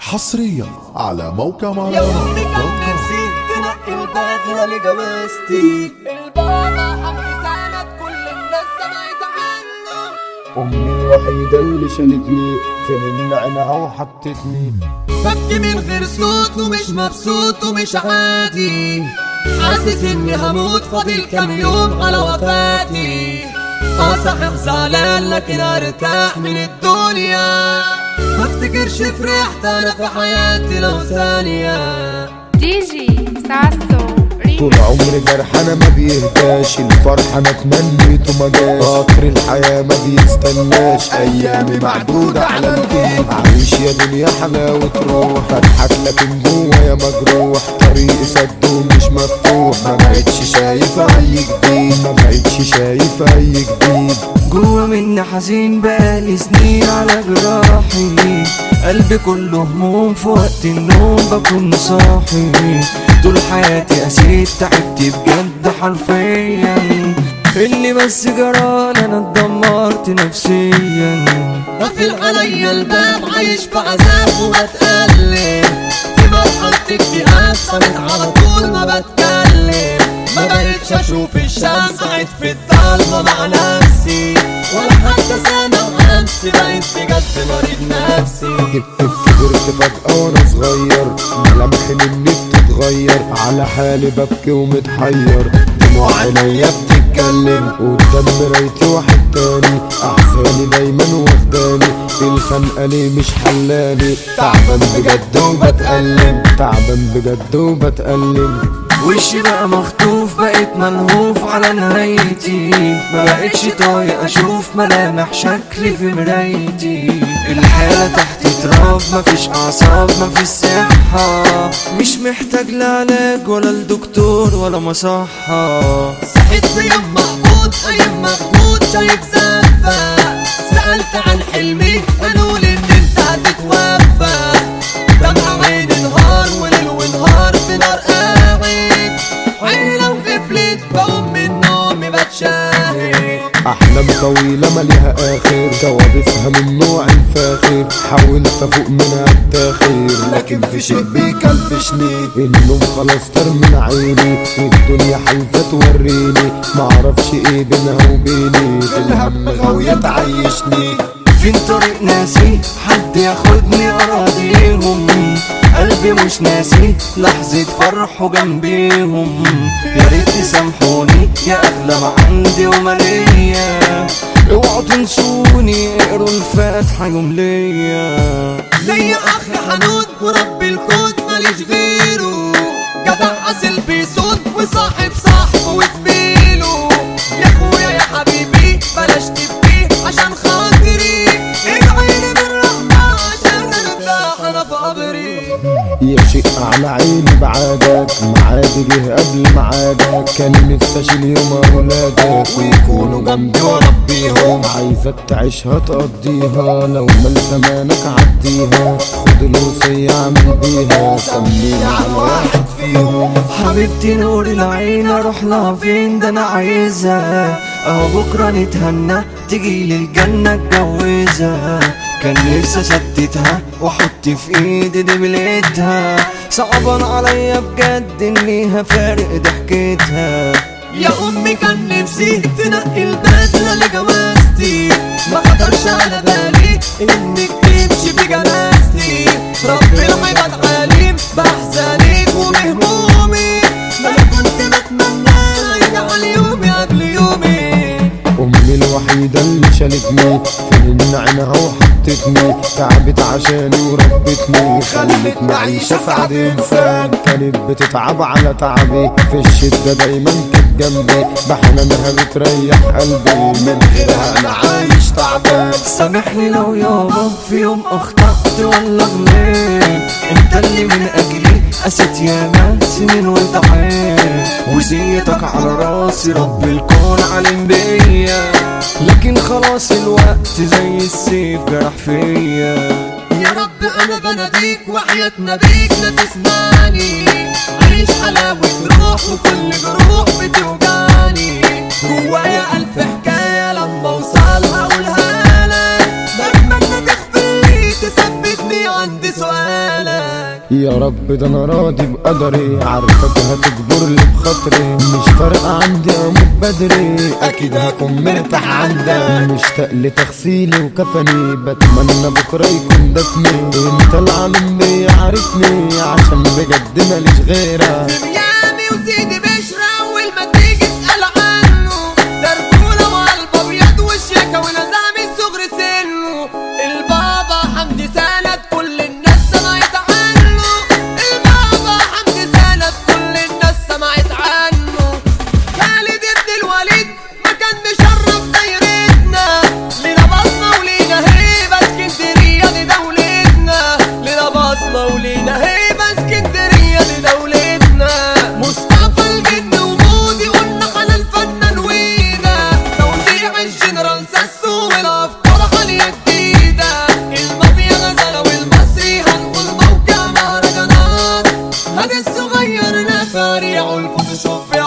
حصريا على موقع يا مهرجانات أمي كان دوت كوم. نفسي تنقي البدلة لجوازتي البابا حمل سند كل الناس سمعت عنه أمي الوحيدة اللي شالتني في النعنع وحطتني ببكي من غير صوت ومش مبسوط ومش عادي حاسس اني هموت فاضل كام يوم على وفاتي اه صحيح زعلان لكن ارتاح من الدنيا ما افتكرش فرحت انا في حياتي لو ثانيه دي جي ساسو طول عمري جرح انا ما بيهداش الفرح انا اتمنيته ما جاش قطر الحياة ما بيستناش ايامي معدودة على الايد عايش يا دنيا حلاوة روح بضحك لكن جوايا مجروح طريقي سد ومش مفتوح ما بقتش شايف اي جديد ما بقتش شايف اي جديد جوا مني حزين بقالي سنين على جراحي قلبي كله هموم في وقت النوم بكون صاحي طول حياتي قسيت تعبت بجد حرفيا اللي بس جران انا اتدمرت نفسيا قافل عليا الباب عايش في عذاب وبتألم في مرحلة اكتئاب صمت على طول ما بتكلم ما بقتش اشوف الشمس قاعد في الضلمة مع نفسي ولا حتى سنة وامس بقيت بجد مريض نفسي كبرت فجأة وانا صغير ملامحي مني بتتغير على حالي ببكي ومتحير دموع عينيا بتتكلم قدام مرايتي واحد تاني احزاني دايما واخداني الخنقة ليه مش حلاني تعبان بجد وبتألم تعبان بجد وبتألم وشي بقى مخطوف بقيت ملهوف على نهايتي ما بقتش طايق اشوف ملامح شكلي في مرايتي الحالة تحت تراب مفيش اعصاب مفيش صحة مش محتاج لا علاج ولا الدكتور ولا مصحة صحيت في يوم مقبوض ايام مخبوط شايف زفة سألت عن حلمي قالوا لي ان انت هتتوفى دمع عيني نهار وليل ونهار في نار قاعد عيني لو غفلت بقوم من نومي بتشاهد احلام طويلة مليها اخر كوابيسها من نوع الفاخر حاولت افوق منها التاخير لكن في شيء بيكلبشني النوم خلاص طار من عيني الدنيا حلفة توريني معرفش ايه بينها وبيني في الهم غاوية تعيشني فين طريق ناسي حد ياخدني اراضيهم قلبي مش ناسي لحظة فرحه جنبيهم يا ريت تسامحوني يا اغلى ما عندي ومالية اوعوا تنسوني اقروا الفاتحة يوم ليا ليا اخ حنون ورب الكون ماليش غيره جدع اصل بيصون وصاحب صاحبه وزميله يا اخويا يا حبيبي بلاش تبكي عشان خاطري ادعيلي بالرحمة عشان ارتاح انا في قبري يا شيء على عيني بعادك معادي جه قبل معادك كان نفسي اشيل يوم اولادك ويكونوا جنبي واربيهم عايزك تعيشها تقضيها لو مال زمانك عديها خد الوصية اعمل بيها سميني على واحد فيهم حبيبتي نور العين اروح لها فين ده انا عايزها اهو بكره نتهنى تجيلي الجنه اتجوزها كان نفسي اثبتها واحط في ايدي دبلتها صعبان عليا بجد ان ليها فارق ضحكتها يا امي كان نفسي تنقي البدله لجوازتي ما خطرش على بالي انك تمشي بجنازتي رب العباد عليم باحزانك وبهمومي ما انا كنت بتمنى يجعل يومي قبل يومي امي الوحيدة اللي شالتني في النعنع وحطتني تعبت عشاني وربتني خلتني اعيش اسعد انسان كانت بتتعب على تعبي في الشدة دايما كانت جنبي بحنانها بتريح قلبي من غيرها انا عايش تعبان سامحني لو يابا في يوم اخطأت ولا غلطت انت اللي من اجلي قست ياما سنين وتعبت وزيتك على راسي رب الكون علم بيا لكن خلاص الوقت زي السيف جرح فيا يا رب انا بناديك وحياة نبيك لا تسمعني عيش حلاوة روح وكل جروح بتوجعني جوايا الف حكاية لما اوصلها اقولها لك بتمنى تغفر لي تثبتني عند سؤالك يا رب ده انا راضي بقدري عارفك هتجبر لي بخاطري مش فارقة عندي اموت بدري اكيد هكون مرتاح عندك مشتاق لتغسيلي وكفني بتمنى بكرة يكون دفني انت العالم بيعرفني عشان بجد ماليش غيرك ميامي وسيدي بشرى اول ما تيجي اسال عنه ده رجوله وقلب ابيض وشياكه ونزع من صغر سنه البابا حمدي سند كل الناس سمعت عنه البابا حمدي سند كل الناس سمعت عنه خالد ابن الوليد ما كان مشرف دايرتنا لنا بصمه ولينا هيبه اسكندريه دي دولتنا لنا بصمه ولينا هيبه اسكندريه دي دولتنا مصطفى الجن ومودي قلنا على الفنان وينا توزيع الجنرال ساسو والافكار عاليه جديده المافيا غزاله والمصري هنقول موقع مهرجانات هذا الصغير نفاريع والفوتوشوب